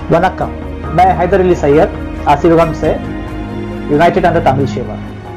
वनक्कम मैं हैदर अली सैयद आशीर्वाद से यूनाइटेड अंडर तमिल सेवा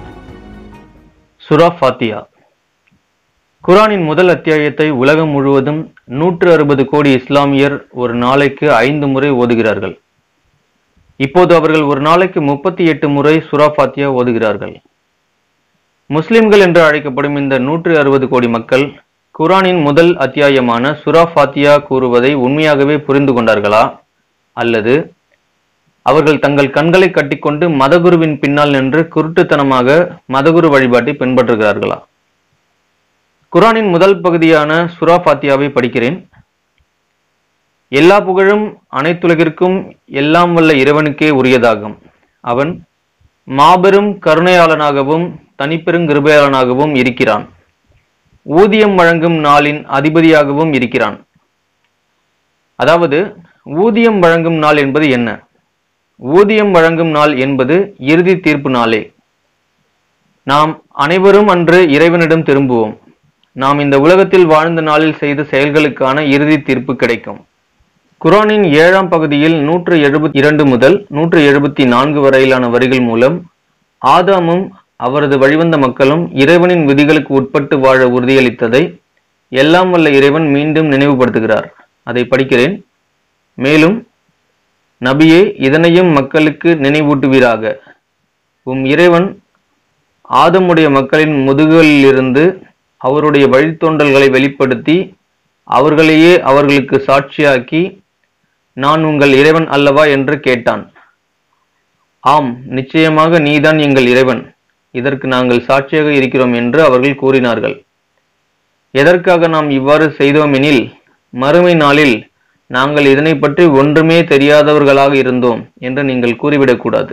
சுரா ஃபாத்தியா குரானின் முதல் அத்தியாயத்தை உலகம் முழுவதும் நூற்று அறுபது கோடி இஸ்லாமியர் ஒரு நாளைக்கு ஐந்து முறை ஓதுகிறார்கள் இப்போது அவர்கள் ஒரு நாளைக்கு முப்பத்தி எட்டு முறை சுரா ஃபாத்தியா ஓதுகிறார்கள் முஸ்லிம்கள் என்று அழைக்கப்படும் இந்த நூற்று அறுபது கோடி மக்கள் குரானின் முதல் அத்தியாயமான சுரா ஃபாத்தியா கூறுவதை உண்மையாகவே புரிந்து கொண்டார்களா அல்லது அவர்கள் தங்கள் கண்களை கட்டிக்கொண்டு மதகுருவின் பின்னால் நின்று குருட்டுத்தனமாக மதகுரு வழிபாட்டை பின்பற்றுகிறார்களா குரானின் முதல் பகுதியான சுரா ஃபாத்தியாவை படிக்கிறேன் எல்லா புகழும் அனைத்துலகிற்கும் எல்லாம் வல்ல இறைவனுக்கே உரியதாகும் அவன் மாபெரும் கருணையாளனாகவும் தனிப்பெரும் கிருபையாளனாகவும் இருக்கிறான் ஊதியம் வழங்கும் நாளின் அதிபதியாகவும் இருக்கிறான் அதாவது ஊதியம் வழங்கும் நாள் என்பது என்ன ஊதியம் வழங்கும் நாள் என்பது இறுதி தீர்ப்பு நாளே நாம் அனைவரும் அன்று இறைவனிடம் திரும்புவோம் நாம் இந்த உலகத்தில் வாழ்ந்த நாளில் செய்த செயல்களுக்கான இறுதி தீர்ப்பு கிடைக்கும் குரானின் ஏழாம் பகுதியில் நூற்று எழுபத்தி இரண்டு முதல் நூற்று எழுபத்தி நான்கு வரையிலான வரிகள் மூலம் ஆதாமும் அவரது வழிவந்த மக்களும் இறைவனின் விதிகளுக்கு உட்பட்டு வாழ உறுதியளித்ததை எல்லாம் வல்ல இறைவன் மீண்டும் நினைவுபடுத்துகிறார் அதை படிக்கிறேன் மேலும் நபியே இதனையும் மக்களுக்கு நினைவூட்டுவீராக உம் இறைவன் ஆதமுடைய மக்களின் முதுகுகளிலிருந்து அவருடைய வழித்தோன்றல்களை வெளிப்படுத்தி அவர்களையே அவர்களுக்கு சாட்சியாக்கி நான் உங்கள் இறைவன் அல்லவா என்று கேட்டான் ஆம் நிச்சயமாக நீதான் எங்கள் இறைவன் இதற்கு நாங்கள் சாட்சியாக இருக்கிறோம் என்று அவர்கள் கூறினார்கள் எதற்காக நாம் இவ்வாறு செய்தோம் எனில் மறுமை நாளில் நாங்கள் இதனை பற்றி ஒன்றுமே தெரியாதவர்களாக இருந்தோம் என்று நீங்கள் கூறிவிடக்கூடாது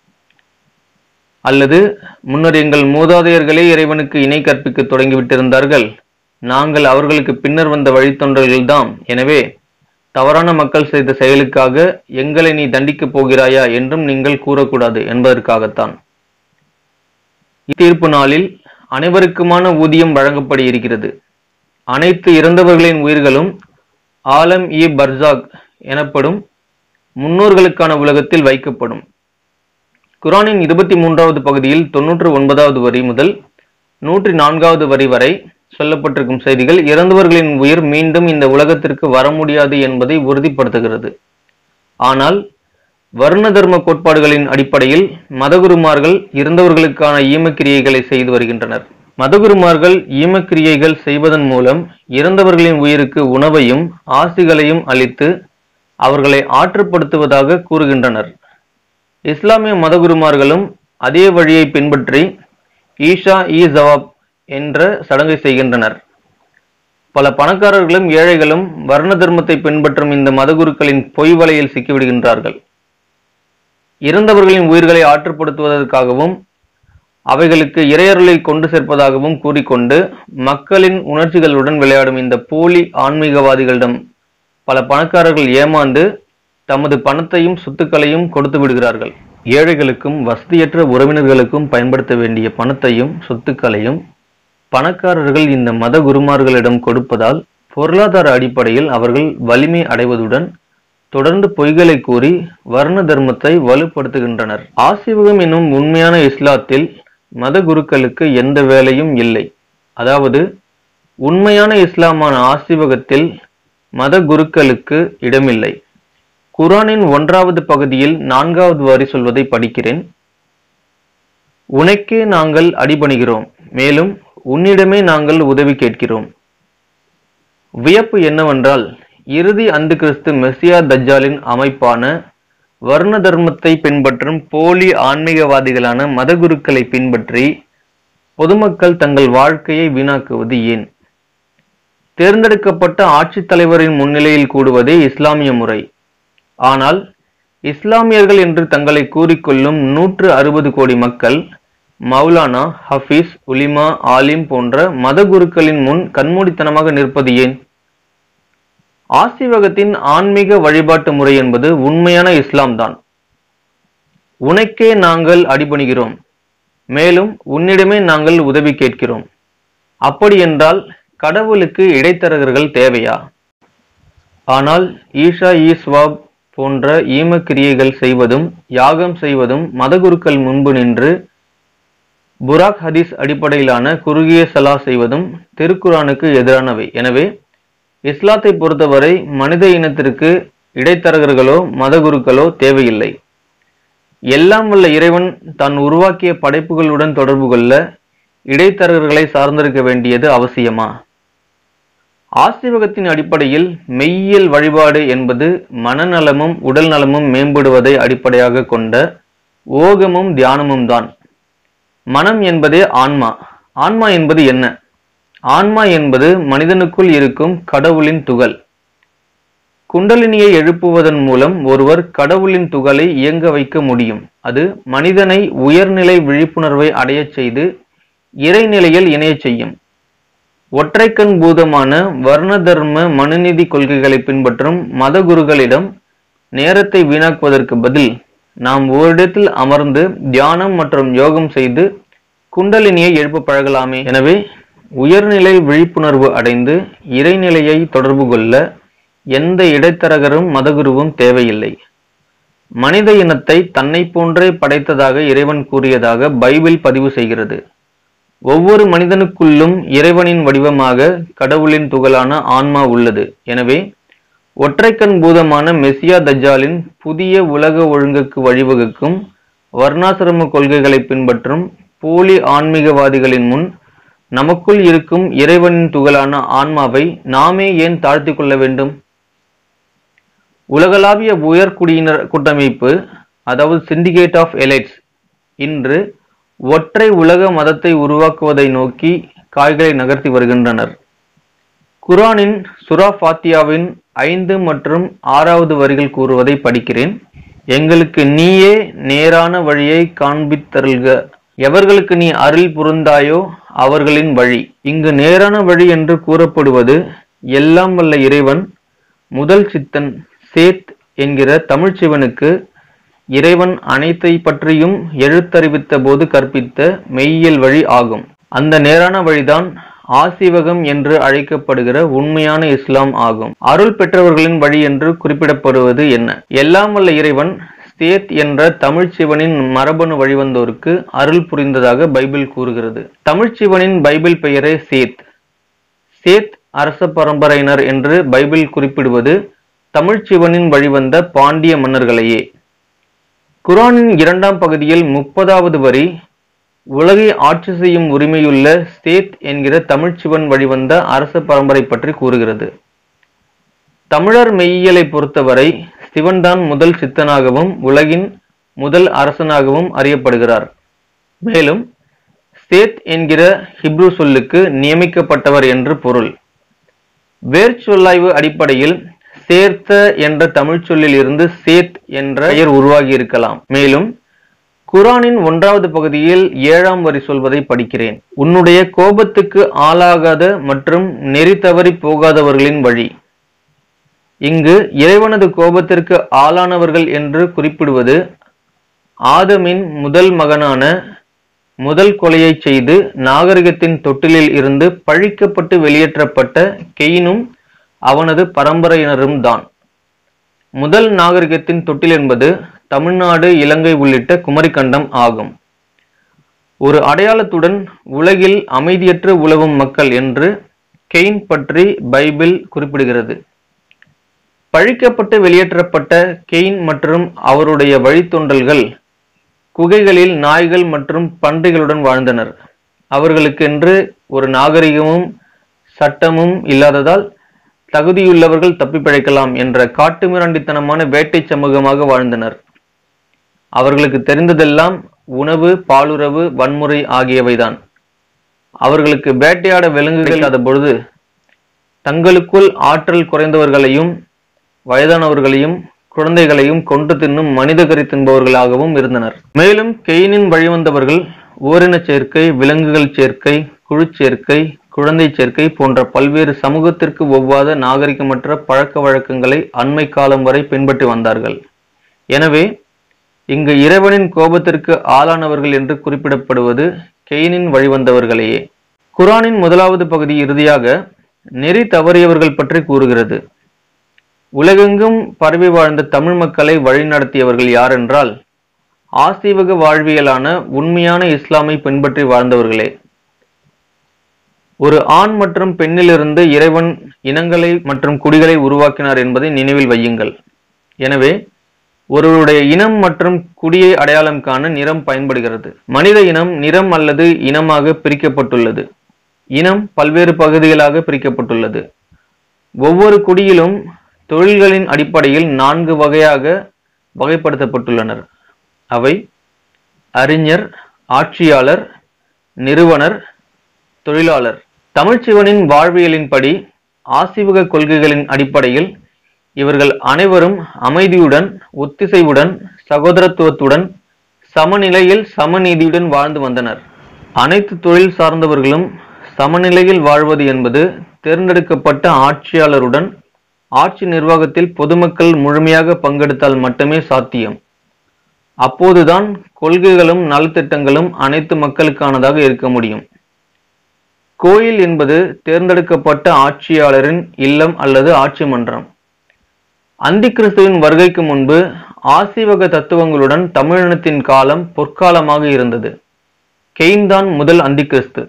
அல்லது முன்னர் எங்கள் மூதாதையர்களே இறைவனுக்கு இணை கற்பிக்க தொடங்கிவிட்டிருந்தார்கள் நாங்கள் அவர்களுக்கு பின்னர் வந்த வழித்தொன்றல்கள்தாம் எனவே தவறான மக்கள் செய்த செயலுக்காக எங்களை நீ தண்டிக்கப் போகிறாயா என்றும் நீங்கள் கூறக்கூடாது என்பதற்காகத்தான் இத்தீர்ப்பு நாளில் அனைவருக்குமான ஊதியம் வழங்கப்பட இருக்கிறது அனைத்து இறந்தவர்களின் உயிர்களும் ஆலம் இ பர்சாக் எனப்படும் முன்னோர்களுக்கான உலகத்தில் வைக்கப்படும் குரானின் இருபத்தி மூன்றாவது பகுதியில் தொன்னூற்று ஒன்பதாவது வரி முதல் நூற்றி நான்காவது வரி வரை சொல்லப்பட்டிருக்கும் செய்திகள் இறந்தவர்களின் உயிர் மீண்டும் இந்த உலகத்திற்கு வர முடியாது என்பதை உறுதிப்படுத்துகிறது ஆனால் வர்ண தர்ம கோட்பாடுகளின் அடிப்படையில் மதகுருமார்கள் இறந்தவர்களுக்கான ஈமக்கிரியைகளை செய்து வருகின்றனர் மதகுருமார்கள் ஈமக்கிரியைகள் செய்வதன் மூலம் இறந்தவர்களின் உயிருக்கு உணவையும் ஆசிகளையும் அளித்து அவர்களை ஆற்றுப்படுத்துவதாக கூறுகின்றனர் இஸ்லாமிய மதகுருமார்களும் அதே வழியை பின்பற்றி ஈஷா இ ஜவாப் என்ற சடங்கை செய்கின்றனர் பல பணக்காரர்களும் ஏழைகளும் வர்ண தர்மத்தை பின்பற்றும் இந்த மதகுருக்களின் பொய் வலையில் சிக்கிவிடுகின்றார்கள் இறந்தவர்களின் உயிர்களை ஆற்றுப்படுத்துவதற்காகவும் அவைகளுக்கு இறையருளை கொண்டு சேர்ப்பதாகவும் கூறிக்கொண்டு மக்களின் உணர்ச்சிகளுடன் விளையாடும் இந்த போலி ஆன்மீகவாதிகளிடம் பல பணக்காரர்கள் ஏமாந்து தமது பணத்தையும் சொத்துக்களையும் கொடுத்து விடுகிறார்கள் ஏழைகளுக்கும் வசதியற்ற உறவினர்களுக்கும் பயன்படுத்த வேண்டிய பணத்தையும் சொத்துக்களையும் பணக்காரர்கள் இந்த மத குருமார்களிடம் கொடுப்பதால் பொருளாதார அடிப்படையில் அவர்கள் வலிமை அடைவதுடன் தொடர்ந்து பொய்களை கூறி வர்ண தர்மத்தை வலுப்படுத்துகின்றனர் ஆசிவகம் என்னும் உண்மையான இஸ்லாத்தில் மத குருக்களுக்கு எந்த வேலையும் இல்லை அதாவது உண்மையான இஸ்லாமான ஆசிவகத்தில் மத குருக்களுக்கு இடமில்லை குரானின் ஒன்றாவது பகுதியில் நான்காவது வரி சொல்வதை படிக்கிறேன் உனக்கே நாங்கள் அடிபணிகிறோம் மேலும் உன்னிடமே நாங்கள் உதவி கேட்கிறோம் வியப்பு என்னவென்றால் இறுதி அந்து கிறிஸ்து மெஸ்ஸியா தஜ்ஜாலின் அமைப்பான வர்ண தர்மத்தை பின்பற்றும் போலி ஆன்மீகவாதிகளான மதகுருக்களை பின்பற்றி பொதுமக்கள் தங்கள் வாழ்க்கையை வீணாக்குவது ஏன் தேர்ந்தெடுக்கப்பட்ட ஆட்சித் தலைவரின் முன்னிலையில் கூடுவதே இஸ்லாமிய முறை ஆனால் இஸ்லாமியர்கள் என்று தங்களை கூறிக்கொள்ளும் நூற்று அறுபது கோடி மக்கள் மௌலானா ஹஃபீஸ் உலிமா ஆலிம் போன்ற மதகுருக்களின் முன் கண்மூடித்தனமாக நிற்பது ஏன் ஆசிவகத்தின் ஆன்மீக வழிபாட்டு முறை என்பது உண்மையான இஸ்லாம் தான் உனக்கே நாங்கள் அடிபணிகிறோம் மேலும் உன்னிடமே நாங்கள் உதவி கேட்கிறோம் அப்படி என்றால் கடவுளுக்கு இடைத்தரகர்கள் தேவையா ஆனால் ஈஷா ஈ ஸ்வாப் போன்ற ஈமக்கிரியைகள் செய்வதும் யாகம் செய்வதும் மதகுருக்கள் முன்பு நின்று புராக் ஹதீஸ் அடிப்படையிலான குறுகிய சலா செய்வதும் திருக்குரானுக்கு எதிரானவை எனவே இஸ்லாத்தை பொறுத்தவரை மனித இனத்திற்கு இடைத்தரகர்களோ மதகுருக்களோ தேவையில்லை எல்லாம் வல்ல இறைவன் தான் உருவாக்கிய படைப்புகளுடன் தொடர்பு கொள்ள இடைத்தரகர்களை சார்ந்திருக்க வேண்டியது அவசியமா ஆசிவகத்தின் அடிப்படையில் மெய்யியல் வழிபாடு என்பது மனநலமும் உடல் நலமும் மேம்படுவதை அடிப்படையாக கொண்ட ஓகமும் தியானமும் தான் மனம் என்பதே ஆன்மா ஆன்மா என்பது என்ன ஆன்மா என்பது மனிதனுக்குள் இருக்கும் கடவுளின் துகள் குண்டலினியை எழுப்புவதன் மூலம் ஒருவர் கடவுளின் துகளை இயங்க வைக்க முடியும் அது மனிதனை உயர்நிலை விழிப்புணர்வை அடையச் செய்து இறைநிலையில் இணையச் செய்யும் ஒற்றைக்கண் பூதமான வர்ண தர்ம மனுநீதி கொள்கைகளை பின்பற்றும் மதகுருகளிடம் நேரத்தை வீணாக்குவதற்கு பதில் நாம் ஓரிடத்தில் அமர்ந்து தியானம் மற்றும் யோகம் செய்து குண்டலினியை எழுப்ப பழகலாமே எனவே உயர்நிலை விழிப்புணர்வு அடைந்து இறைநிலையை தொடர்பு கொள்ள எந்த இடைத்தரகரும் மதகுருவும் தேவையில்லை மனித இனத்தை தன்னை போன்றே படைத்ததாக இறைவன் கூறியதாக பைபிள் பதிவு செய்கிறது ஒவ்வொரு மனிதனுக்குள்ளும் இறைவனின் வடிவமாக கடவுளின் துகளான ஆன்மா உள்ளது எனவே ஒற்றைக்கண் பூதமான மெசியா தஜ்ஜாலின் புதிய உலக ஒழுங்குக்கு வழிவகுக்கும் வர்ணாசிரம கொள்கைகளை பின்பற்றும் போலி ஆன்மீகவாதிகளின் முன் நமக்குள் இருக்கும் இறைவனின் துகளான ஆன்மாவை நாமே ஏன் தாழ்த்திக் கொள்ள வேண்டும் உலகளாவிய உயர்குடியினர் கூட்டமைப்பு அதாவது சிண்டிகேட் ஆஃப் எலைட்ஸ் இன்று ஒற்றை உலக மதத்தை உருவாக்குவதை நோக்கி காய்களை நகர்த்தி வருகின்றனர் குரானின் சுரா ஃபாத்தியாவின் ஐந்து மற்றும் ஆறாவது வரிகள் கூறுவதை படிக்கிறேன் எங்களுக்கு நீயே நேரான வழியை காண்பித்தருள்க எவர்களுக்கு நீ அருள் புரிந்தாயோ அவர்களின் வழி இங்கு நேரான வழி என்று கூறப்படுவது எல்லாம் வல்ல இறைவன் முதல் சித்தன் சேத் என்கிற தமிழ்ச்சிவனுக்கு இறைவன் அனைத்தை பற்றியும் எழுத்தறிவித்த போது கற்பித்த மெய்யியல் வழி ஆகும் அந்த நேரான வழிதான் ஆசிவகம் என்று அழைக்கப்படுகிற உண்மையான இஸ்லாம் ஆகும் அருள் பெற்றவர்களின் வழி என்று குறிப்பிடப்படுவது என்ன எல்லாம் வல்ல இறைவன் சேத் என்ற தமிழ்ச்சிவனின் மரபணு வழிவந்தோருக்கு அருள் புரிந்ததாக பைபிள் கூறுகிறது தமிழ்ச்சிவனின் பைபிள் பெயரே சேத் சேத் அரச பரம்பரையினர் என்று பைபிள் குறிப்பிடுவது தமிழ்ச்சிவனின் வழிவந்த பாண்டிய மன்னர்களையே குரானின் இரண்டாம் பகுதியில் முப்பதாவது வரி உலகை ஆட்சி செய்யும் உரிமையுள்ள சேத் என்கிற தமிழ்ச்சிவன் வழிவந்த அரச பரம்பரை பற்றி கூறுகிறது தமிழர் மெய்யியலை பொறுத்தவரை சிவன்தான் முதல் சித்தனாகவும் உலகின் முதல் அரசனாகவும் அறியப்படுகிறார் மேலும் சேத் என்கிற ஹிப்ரு சொல்லுக்கு நியமிக்கப்பட்டவர் என்று பொருள் வேர்ச்சொல்லாய்வு அடிப்படையில் சேர்த்த என்ற தமிழ் சொல்லில் இருந்து சேத் என்ற பெயர் உருவாகி இருக்கலாம் மேலும் குரானின் ஒன்றாவது பகுதியில் ஏழாம் வரி சொல்வதை படிக்கிறேன் உன்னுடைய கோபத்துக்கு ஆளாகாத மற்றும் நெறி தவறி போகாதவர்களின் வழி இங்கு இறைவனது கோபத்திற்கு ஆளானவர்கள் என்று குறிப்பிடுவது ஆதமின் முதல் மகனான முதல் கொலையை செய்து நாகரிகத்தின் தொட்டிலில் இருந்து பழிக்கப்பட்டு வெளியேற்றப்பட்ட கெயினும் அவனது பரம்பரையினரும் தான் முதல் நாகரிகத்தின் தொட்டில் என்பது தமிழ்நாடு இலங்கை உள்ளிட்ட குமரிக்கண்டம் ஆகும் ஒரு அடையாளத்துடன் உலகில் அமைதியற்று உலவும் மக்கள் என்று கெயின் பற்றி பைபிள் குறிப்பிடுகிறது பழிக்கப்பட்டு வெளியேற்றப்பட்ட கெயின் மற்றும் அவருடைய வழித்தொண்டல்கள் குகைகளில் நாய்கள் மற்றும் பன்றிகளுடன் வாழ்ந்தனர் அவர்களுக்கென்று ஒரு நாகரிகமும் சட்டமும் இல்லாததால் தகுதியுள்ளவர்கள் தப்பி பிழைக்கலாம் என்ற காட்டுமிராண்டித்தனமான வேட்டை சமூகமாக வாழ்ந்தனர் அவர்களுக்கு தெரிந்ததெல்லாம் உணவு பாலுறவு வன்முறை ஆகியவைதான் அவர்களுக்கு வேட்டையாட விலங்குகள் இல்லாத பொழுது தங்களுக்குள் ஆற்றல் குறைந்தவர்களையும் வயதானவர்களையும் குழந்தைகளையும் கொண்டு தின்னும் மனிதகரி தின்பவர்களாகவும் இருந்தனர் மேலும் கெயினின் வழிவந்தவர்கள் ஓரின சேர்க்கை விலங்குகள் சேர்க்கை குழு சேர்க்கை குழந்தை சேர்க்கை போன்ற பல்வேறு சமூகத்திற்கு ஒவ்வாத நாகரிகமற்ற பழக்க வழக்கங்களை அண்மை காலம் வரை பின்பற்றி வந்தார்கள் எனவே இங்கு இறைவனின் கோபத்திற்கு ஆளானவர்கள் என்று குறிப்பிடப்படுவது கெயினின் வழிவந்தவர்களையே குரானின் முதலாவது பகுதி இறுதியாக நெறி தவறியவர்கள் பற்றி கூறுகிறது உலகெங்கும் பரவி வாழ்ந்த தமிழ் மக்களை வழிநடத்தியவர்கள் யார் என்றால் ஆசீவக வாழ்வியலான உண்மையான இஸ்லாமை பின்பற்றி வாழ்ந்தவர்களே ஒரு ஆண் மற்றும் பெண்ணிலிருந்து இறைவன் இனங்களை மற்றும் குடிகளை உருவாக்கினார் என்பதை நினைவில் வையுங்கள் எனவே ஒருவருடைய இனம் மற்றும் குடியை அடையாளம் காண நிறம் பயன்படுகிறது மனித இனம் நிறம் அல்லது இனமாக பிரிக்கப்பட்டுள்ளது இனம் பல்வேறு பகுதிகளாக பிரிக்கப்பட்டுள்ளது ஒவ்வொரு குடியிலும் தொழில்களின் அடிப்படையில் நான்கு வகையாக வகைப்படுத்தப்பட்டுள்ளனர் அவை அறிஞர் ஆட்சியாளர் நிறுவனர் தொழிலாளர் தமிழ்ச்சிவனின் வாழ்வியலின்படி ஆசிவக கொள்கைகளின் அடிப்படையில் இவர்கள் அனைவரும் அமைதியுடன் ஒத்திசைவுடன் சகோதரத்துவத்துடன் சமநிலையில் சமநீதியுடன் வாழ்ந்து வந்தனர் அனைத்து தொழில் சார்ந்தவர்களும் சமநிலையில் வாழ்வது என்பது தேர்ந்தெடுக்கப்பட்ட ஆட்சியாளருடன் ஆட்சி நிர்வாகத்தில் பொதுமக்கள் முழுமையாக பங்கெடுத்தால் மட்டுமே சாத்தியம் அப்போதுதான் கொள்கைகளும் நலத்திட்டங்களும் அனைத்து மக்களுக்கானதாக இருக்க முடியும் கோயில் என்பது தேர்ந்தெடுக்கப்பட்ட ஆட்சியாளரின் இல்லம் அல்லது ஆட்சி மன்றம் அந்தி கிறிஸ்துவின் வருகைக்கு முன்பு ஆசீவக தத்துவங்களுடன் தமிழினத்தின் காலம் பொற்காலமாக இருந்தது கெய்ன்தான் முதல் அந்தி கிறிஸ்து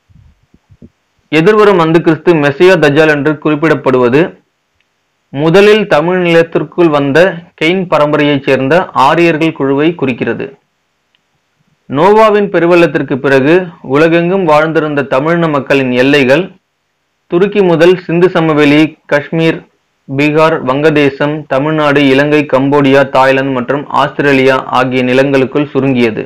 எதிர்வரும் அந்து கிறிஸ்து மெசியா தஜால் என்று குறிப்பிடப்படுவது முதலில் தமிழ் நிலத்திற்குள் வந்த கெயின் பரம்பரையைச் சேர்ந்த ஆரியர்கள் குழுவை குறிக்கிறது நோவாவின் பெருவெள்ளத்திற்கு பிறகு உலகெங்கும் வாழ்ந்திருந்த தமிழின மக்களின் எல்லைகள் துருக்கி முதல் சிந்து சமவெளி காஷ்மீர் பீகார் வங்கதேசம் தமிழ்நாடு இலங்கை கம்போடியா தாய்லாந்து மற்றும் ஆஸ்திரேலியா ஆகிய நிலங்களுக்குள் சுருங்கியது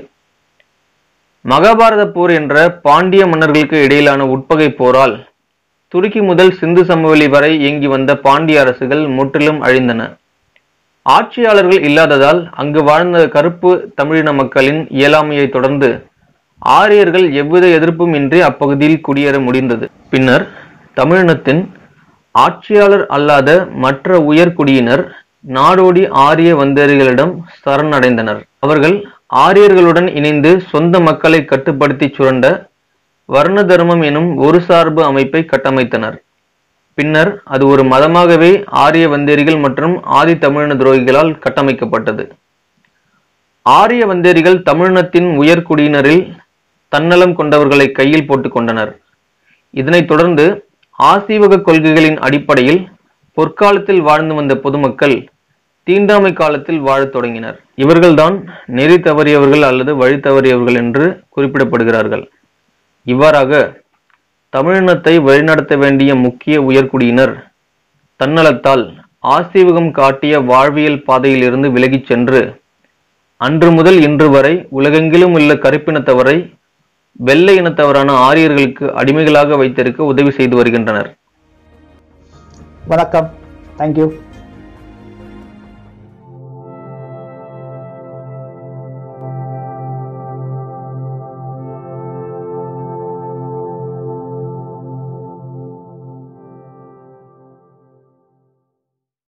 மகாபாரத போர் என்ற பாண்டிய மன்னர்களுக்கு இடையிலான உட்பகை போரால் துருக்கி முதல் சிந்து சமவெளி வரை இயங்கி வந்த பாண்டிய அரசுகள் முற்றிலும் அழிந்தன ஆட்சியாளர்கள் இல்லாததால் அங்கு வாழ்ந்த கருப்பு தமிழின மக்களின் இயலாமையை தொடர்ந்து ஆரியர்கள் எவ்வித எதிர்ப்பும் இன்றி அப்பகுதியில் குடியேற முடிந்தது பின்னர் தமிழினத்தின் ஆட்சியாளர் அல்லாத மற்ற உயர்குடியினர் நாடோடி ஆரிய வந்தேரிகளிடம் சரணடைந்தனர் அவர்கள் ஆரியர்களுடன் இணைந்து சொந்த மக்களை கட்டுப்படுத்தி சுரண்ட வர்ண தர்மம் எனும் ஒரு சார்பு அமைப்பை கட்டமைத்தனர் பின்னர் அது ஒரு மதமாகவே ஆரிய வந்தேரிகள் மற்றும் ஆதி தமிழின துரோகிகளால் கட்டமைக்கப்பட்டது ஆரிய வந்தேரிகள் தமிழினத்தின் உயர்குடியினரில் தன்னலம் கொண்டவர்களை கையில் போட்டுக் கொண்டனர் இதனைத் தொடர்ந்து ஆசீவக கொள்கைகளின் அடிப்படையில் பொற்காலத்தில் வாழ்ந்து வந்த பொதுமக்கள் தீண்டாமை காலத்தில் வாழத் தொடங்கினர் இவர்கள்தான் நெறி தவறியவர்கள் அல்லது வழி தவறியவர்கள் என்று குறிப்பிடப்படுகிறார்கள் இவ்வாறாக தமிழினத்தை வழிநடத்த வேண்டிய முக்கிய உயர்குடியினர் தன்னலத்தால் ஆசீவகம் காட்டிய வாழ்வியல் பாதையிலிருந்து விலகிச் சென்று அன்று முதல் இன்று வரை உலகெங்கிலும் உள்ள கருப்பினத்தவரை வெள்ளை இனத்தவரான ஆரியர்களுக்கு அடிமைகளாக வைத்திருக்க உதவி செய்து வருகின்றனர் வணக்கம் தேங்க்யூ